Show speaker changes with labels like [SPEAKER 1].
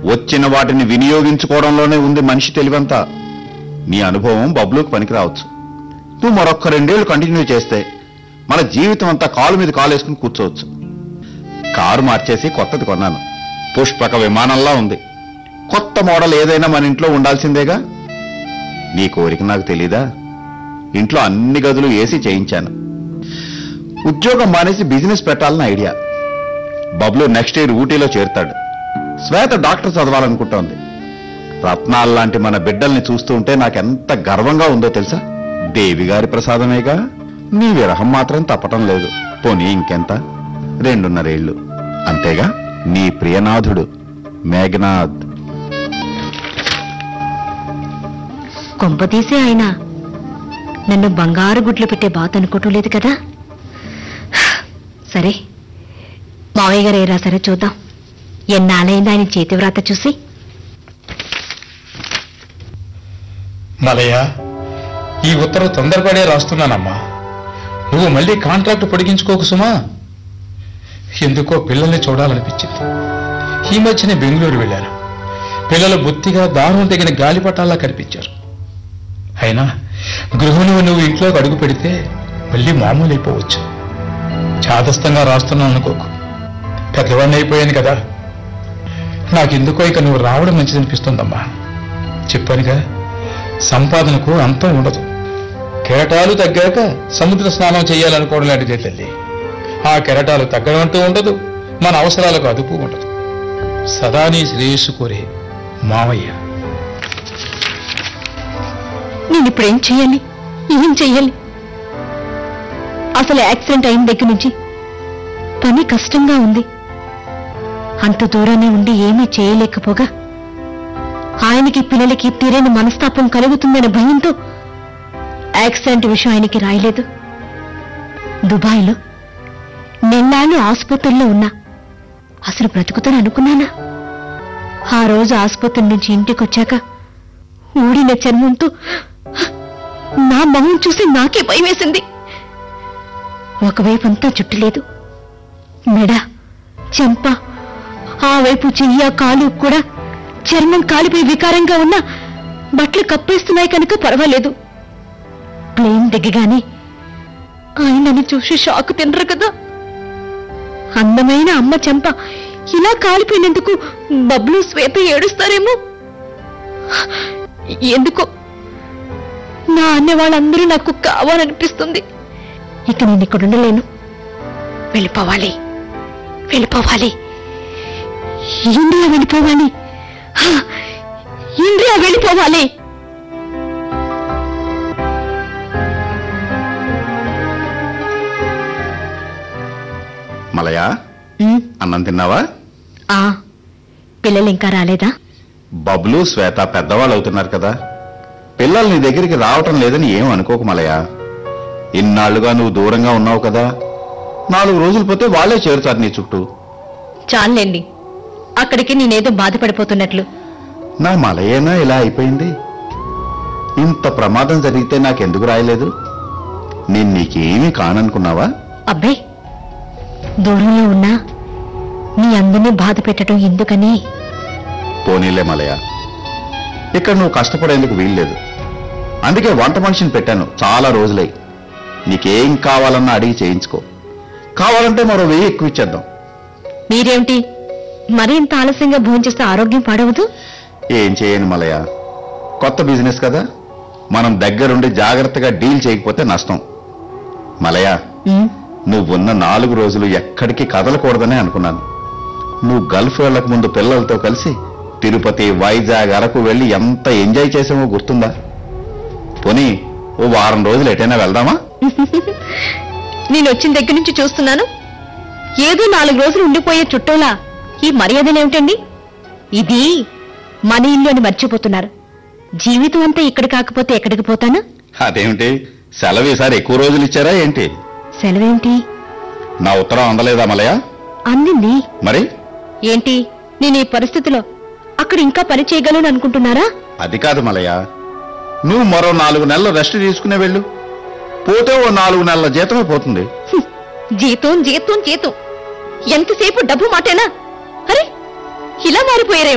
[SPEAKER 1] వచ్చిన వాటిని వినియోగించుకోవడంలోనే ఉంది మనిషి తెలివంతా నీ అనుభవం బబ్లుకు పనికి రావచ్చు నువ్వు మరొక్క రెండేళ్లు కంటిన్యూ చేస్తే మన జీవితం అంతా కాలు మీద కాలు వేసుకుని కూర్చోవచ్చు కారు మార్చేసి కొత్తది కొన్నాను పుష్పక విమానంలా ఉంది కొత్త మోడల్ ఏదైనా మన ఇంట్లో ఉండాల్సిందేగా నీ కోరిక నాకు తెలీదా ఇంట్లో అన్ని గదులు ఏసీ చేయించాను ఉద్యోగం మానేసి బిజినెస్ పెట్టాలని ఐడియా బబ్లు నెక్స్ట్ ఇయర్ ఊటీలో చేరుతాడు శ్వేత డాక్టర్ చదవాలనుకుంటోంది రత్నాలు లాంటి మన బిడ్డల్ని చూస్తూ ఉంటే నాకెంత గర్వంగా ఉందో తెలుసా దేవి గారి ప్రసాదమేగా నీ విరహం మాత్రం తప్పటం లేదు పోనీ ఇంకెంత రెండున్నరేళ్లు అంతేగా నీ ప్రియనాథుడు మేఘనాథ్
[SPEAKER 2] కొంపతీసే ఆయన నన్ను బంగారు గుడ్లు పెట్టే బాత అనుకోవటం లేదు కదా సరే మావయ్య గారు ఏ రాశారో చూద్దాం ఎన్నాళ్ళైంది ఆయన చేతి వ్రాత చూసి
[SPEAKER 3] మలయ్య ఈ ఉత్తరం తొందరపడే రాస్తున్నానమ్మా నువ్వు మళ్ళీ కాంట్రాక్ట్ పొడిగించుకోకు సుమా ఎందుకో పిల్లల్ని చూడాలనిపించింది ఈ మధ్యనే బెంగళూరు వెళ్ళాను పిల్లలు బొత్తిగా దారుణం తగిన గాలిపటాల్లా కనిపించారు అయినా గృహిణువు నువ్వు ఇంట్లోకి అడుగు పెడితే మళ్ళీ మామూలు అయిపోవచ్చు చాదస్తంగా రాస్తున్నాను అనుకోకు పెద్దవాడిని అయిపోయాను కదా నాకెందుకో ఇక నువ్వు రావడం మంచిదనిపిస్తుందమ్మా చెప్పానుగా సంపాదనకు అంతం ఉండదు కెరటాలు తగ్గాక సముద్ర స్నానం చేయాలనుకోవడం లాంటిదే తల్లి ఆ కెరటాలు తగ్గడం అంటూ ఉండదు మన అవసరాలకు అదుపు ఉండదు సదా నీ శ్రేయస్సు కోరే మావయ్య
[SPEAKER 2] నేను ఇప్పుడు ఏం చెయ్యాలి ఏం చెయ్యాలి అసలు యాక్సిడెంట్ అయిన దగ్గర నుంచి పని కష్టంగా ఉంది అంత దూరానే ఉండి ఏమీ చేయలేకపోగా ఆయనకి పిల్లలకి తీరని మనస్తాపం కలుగుతుందనే భయంతో యాక్సిడెంట్ విషయం ఆయనకి రాయలేదు దుబాయ్లో నిన్నాళ్ళు ఆసుపత్రిలో ఉన్నా అసలు బ్రతుకుతాను అనుకున్నానా ఆ రోజు ఆసుపత్రి నుంచి ఇంటికి వచ్చాక ఊడిన చర్మంతో నా మొహం చూసి నాకే భయం వేసింది ఒకవైపు అంతా జుట్టు లేదు మెడ చెంప ఆ వైపు చెయ్య కాలు కూడా చర్మం కాలిపోయి వికారంగా ఉన్నా బట్టలు కప్పేస్తున్నాయి కనుక పర్వాలేదు ప్లేన్ దిగగానే ఆయనని చూసి షాక్ తినరు కదా అందమైన అమ్మ చెంప ఇలా కాలిపోయినందుకు బబ్లు శ్వేత ఏడుస్తారేమో ఎందుకో నా అన్న వాళ్ళందరూ నాకు కావాలనిపిస్తుంది ఇక నేను ఇక్కడ ఉండలేను వెళ్ళిపోవాలి వెళ్ళిపోవాలి ఇండియా వెళ్ళిపోవాలి హా, ఇండియా వెళ్ళిపోవాలి
[SPEAKER 1] మలయా
[SPEAKER 2] ఉమ్,
[SPEAKER 1] అన్నం తిన్నావా
[SPEAKER 2] ఆ పిల్లలు ఇంకా రాలేదా
[SPEAKER 1] బబ్లు శ్వేత పెద్దవాళ్ళు అవుతున్నారు కదా పిల్లలు నీ దగ్గరికి రావటం లేదని ఏం అనుకోకు మలయా ఇన్నాళ్లుగా నువ్వు దూరంగా ఉన్నావు కదా నాలుగు రోజులు పోతే వాళ్ళే చేరుతారు నీ చుట్టూ
[SPEAKER 2] చాలండి అక్కడికి నేనేదో బాధపడిపోతున్నట్లు
[SPEAKER 1] నా మలయేనా ఇలా అయిపోయింది ఇంత ప్రమాదం జరిగితే నాకెందుకు రాయలేదు నేను నీకేమీ కాననుకున్నావా
[SPEAKER 2] అబ్బే దూరంలో ఉన్నా నీ అందరినీ బాధ పెట్టడం ఎందుకని
[SPEAKER 1] పోనీలే మలయ ఇక్కడ నువ్వు కష్టపడేందుకు వీల్లేదు అందుకే వంట మనిషిని పెట్టాను చాలా రోజులై నీకేం కావాలన్నా అడిగి చేయించుకో కావాలంటే మరో వెయ్యి ఎక్కువ ఇచ్చేద్దాం
[SPEAKER 2] మీరేమిటి మరింత ఆలస్యంగా భోంచేస్తే ఆరోగ్యం పాడవదు
[SPEAKER 1] ఏం చేయను మలయ కొత్త బిజినెస్ కదా మనం దగ్గరుండి జాగ్రత్తగా డీల్ చేయకపోతే నష్టం మలయ
[SPEAKER 2] ఉమ్,
[SPEAKER 1] నువ్వున్న నాలుగు రోజులు ఎక్కడికి కదలకూడదనే అనుకున్నాను నువ్వు గల్ఫ్ వెళ్ళక ముందు పిల్లలతో కలిసి తిరుపతి వైజాగ్ అరకు వెళ్ళి ఎంత ఎంజాయ్ చేసామో గుర్తుందా పోనీ ఓ వారం రోజులు ఎటైనా వెళ్దామా
[SPEAKER 2] నేను వచ్చిన దగ్గర నుంచి చూస్తున్నాను ఏదో నాలుగు రోజులు ఉండిపోయే చుట్టూలా ఈ మర్యాదలేమిటండి ఇది మన ఇల్లు అని మర్చిపోతున్నారు జీవితం అంతా ఇక్కడ కాకపోతే ఎక్కడికి పోతాను
[SPEAKER 1] అదేమిటి సెలవు ఈసారి ఎక్కువ రోజులు ఇచ్చారా ఏంటి
[SPEAKER 2] సెలవేంటి
[SPEAKER 1] నా ఉత్తరం అందలేదా మలయ
[SPEAKER 2] అందింది
[SPEAKER 1] మరి
[SPEAKER 2] ఏంటి నేను ఈ పరిస్థితిలో అక్కడ ఇంకా పని చేయగలను అనుకుంటున్నారా
[SPEAKER 1] అది కాదు మలయ నువ్వు మరో నాలుగు నెలలు రెస్ట్ తీసుకునే వెళ్ళు పోతే ఓ నాలుగు నెలల జీతమే పోతుంది
[SPEAKER 2] హ్మ్. జీతం జీతం జీతం ఎంతసేపు డబ్బు మాటేనా అరే ఇలా మారిపోయారే